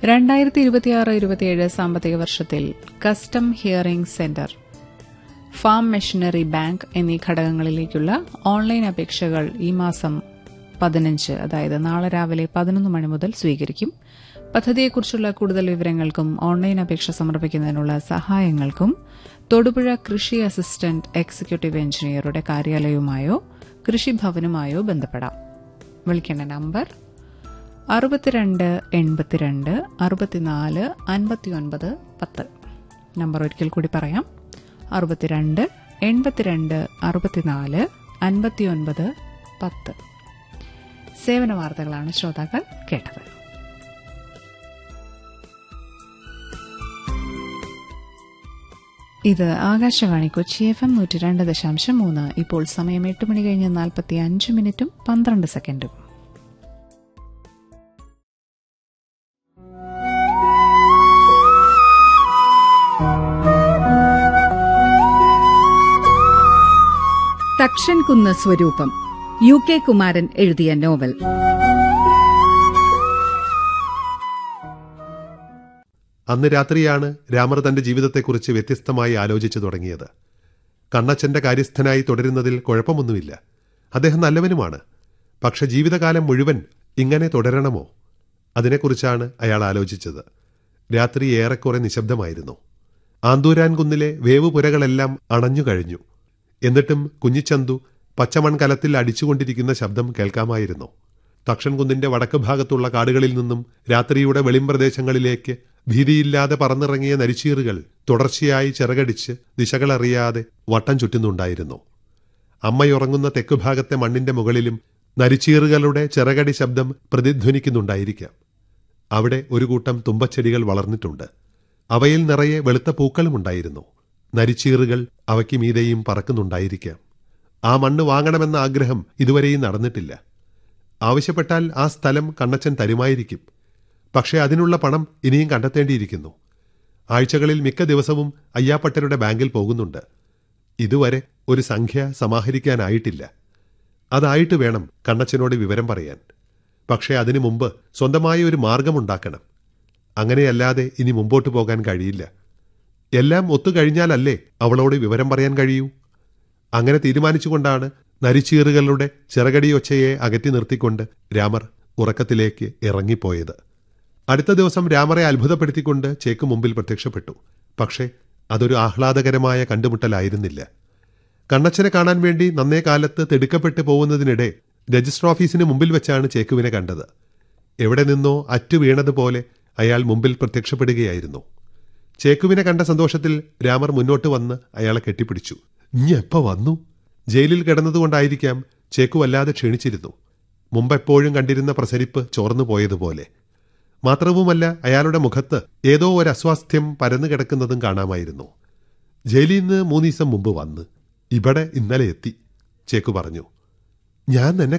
രണ്ടായിരത്തി ഇരുപത്തിയാറ് ഇരുപത്തിയേഴ് സാമ്പത്തിക വർഷത്തിൽ custom hiring centre farm machinery bank എന്നീ ഘടകങ്ങളിലേക്കുള്ള ഓൺലൈൻ അപേക്ഷകൾ ഈ മാസം പതിനഞ്ച് അതായത് നാളെ രാവിലെ പതിനൊന്ന് മണി മുതൽ സ്വീകരിക്കും പദ്ധതിയെക്കുറിച്ചുള്ള കൂടുതൽ വിവരങ്ങൾക്കും ഓൺലൈൻ അപേക്ഷ സമർപ്പിക്കുന്നതിനുള്ള സഹായങ്ങൾക്കും തൊടുപുഴ കൃഷി അസിസ്റ്റന്റ് എക്സിക്യൂട്ടീവ് എഞ്ചിനീയറുടെ കാര്യാലയവുമായോ കൃഷിഭവനുമായോ ബന്ധപ്പെടാം വിളിക്കേണ്ട നമ്പർ അറുപത്തിരണ്ട് എൺപത്തിരണ്ട് അറുപത്തിനാല് അൻപത്തിയൊൻപത് പത്ത് നമ്പർ ഒരിക്കൽ കൂടി പറയാം അറുപത്തിരണ്ട് എൺപത്തിരണ്ട് അറുപത്തിനാല് അൻപത്തിയൊൻപത് പത്ത് സേവന വാർത്തകളാണ് ശ്രോതാക്കൾ കേട്ടത് ഇത് ആകാശവാണി കൊച്ചി എഫ് എം നൂറ്റി രണ്ട് ദശാംശം മൂന്ന് ഇപ്പോൾ സമയം എട്ട് മണി കഴിഞ്ഞ് നാൽപ്പത്തി അഞ്ച് മിനിറ്റും പന്ത്രണ്ട് സെക്കൻഡും തക്ഷൻകുന്ന് സ്വരൂപം യു കെ കുമാരൻ എഴുതിയ നോവൽ അന്ന് രാത്രിയാണ് രാമർ തന്റെ ജീവിതത്തെക്കുറിച്ച് വ്യത്യസ്തമായി ആലോചിച്ചു തുടങ്ങിയത് കണ്ണച്ചന്റെ കാര്യസ്ഥനായി തുടരുന്നതിൽ കുഴപ്പമൊന്നുമില്ല അദ്ദേഹം നല്ലവനുമാണ് പക്ഷെ ജീവിതകാലം മുഴുവൻ ഇങ്ങനെ തുടരണമോ അതിനെക്കുറിച്ചാണ് അയാൾ ആലോചിച്ചത് രാത്രി ഏറെക്കുറെ നിശബ്ദമായിരുന്നു ആന്തൂരാൻ കുന്നിലെ വേവുപുരകളെല്ലാം അണഞ്ഞു കഴിഞ്ഞു എന്നിട്ടും കുഞ്ഞിച്ചന്തു പച്ചമൺകലത്തിൽ അടിച്ചുകൊണ്ടിരിക്കുന്ന ശബ്ദം കേൾക്കാമായിരുന്നു തക്ഷൻകുന്നിന്റെ വടക്ക് ഭാഗത്തുള്ള കാടുകളിൽ നിന്നും രാത്രിയുടെ വെളിംപ്രദേശങ്ങളിലേക്ക് ഭീതിയില്ലാതെ പറന്നിറങ്ങിയ നരിച്ചീറുകൾ തുടർച്ചയായി ചിറകടിച്ച് ദിശകളറിയാതെ വട്ടം ചുറ്റുന്നുണ്ടായിരുന്നു അമ്മയുറങ്ങുന്ന തെക്കുഭാഗത്തെ മണ്ണിന്റെ മുകളിലും നരിച്ചീറുകളുടെ ചിറകടി ശബ്ദം പ്രതിധ്വനിക്കുന്നുണ്ടായിരിക്കാം അവിടെ ഒരു കൂട്ടം തുമ്പച്ചെടികൾ വളർന്നിട്ടുണ്ട് അവയിൽ നിറയെ വെളുത്ത പൂക്കളുമുണ്ടായിരുന്നു നരിച്ചീറുകൾ അവയ്ക്ക് മീതെയും പറക്കുന്നുണ്ടായിരിക്കാം ആ മണ്ണ് വാങ്ങണമെന്ന ആഗ്രഹം ഇതുവരെയും നടന്നിട്ടില്ല ആവശ്യപ്പെട്ടാൽ ആ സ്ഥലം കണ്ണച്ചൻ തരുമായിരിക്കും പക്ഷേ അതിനുള്ള പണം ഇനിയും കണ്ടെത്തേണ്ടിയിരിക്കുന്നു ആഴ്ചകളിൽ മിക്ക ദിവസവും അയ്യാപ്പട്ടരുടെ ബാങ്കിൽ പോകുന്നുണ്ട് ഇതുവരെ ഒരു സംഖ്യ സമാഹരിക്കാനായിട്ടില്ല അതായിട്ട് വേണം കണ്ണച്ചനോട് വിവരം പറയാൻ പക്ഷേ അതിനു മുമ്പ് സ്വന്തമായ ഒരു മാർഗമുണ്ടാക്കണം അങ്ങനെയല്ലാതെ ഇനി മുമ്പോട്ട് പോകാൻ കഴിയില്ല എല്ലാം ഒത്തുകഴിഞ്ഞാലല്ലേ അവളോട് വിവരം പറയാൻ കഴിയൂ അങ്ങനെ തീരുമാനിച്ചുകൊണ്ടാണ് നരിച്ചീറുകളുടെ ചിറകടിയൊച്ചയെ അകറ്റി നിർത്തിക്കൊണ്ട് രാമർ ഉറക്കത്തിലേക്ക് ഇറങ്ങിപ്പോയത് അടുത്ത ദിവസം രാമറെ അത്ഭുതപ്പെടുത്തിക്കൊണ്ട് ചേക്ക് മുമ്പിൽ പ്രത്യക്ഷപ്പെട്ടു പക്ഷേ അതൊരു ആഹ്ലാദകരമായ കണ്ടുമുട്ടലായിരുന്നില്ല കണ്ണച്ചനെ കാണാൻ വേണ്ടി നന്നേ കാലത്ത് തിടുക്കപ്പെട്ടു പോകുന്നതിനിടെ രജിസ്റ്റർ ഓഫീസിന് മുമ്പിൽ വെച്ചാണ് ചേക്കുവിനെ കണ്ടത് എവിടെ നിന്നോ അറ്റു വീണതുപോലെ അയാൾ മുമ്പിൽ പ്രത്യക്ഷപ്പെടുകയായിരുന്നു ചേക്കുവിനെ കണ്ട സന്തോഷത്തിൽ രാമർ മുന്നോട്ട് വന്ന് അയാളെ കെട്ടിപ്പിടിച്ചു ഇനി എപ്പ വന്നു ജയിലിൽ കിടന്നതുകൊണ്ടായിരിക്കാം ചേക്കു വല്ലാതെ ക്ഷീണിച്ചിരുന്നു മുമ്പെപ്പോഴും കണ്ടിരുന്ന പ്രസരിപ്പ് ചോർന്നു പോയതുപോലെ മാത്രവുമല്ല അയാളുടെ മുഖത്ത് ഏതോ ഒരു അസ്വാസ്ഥ്യം പരന്നു കിടക്കുന്നതും കാണാമായിരുന്നു ജയിലിൽ നിന്ന് മൂന്നീസം മുമ്പ് വന്ന് ഇവിടെ ഇന്നലെ എത്തി ചേക്കു പറഞ്ഞു ഞാൻ നിന്നെ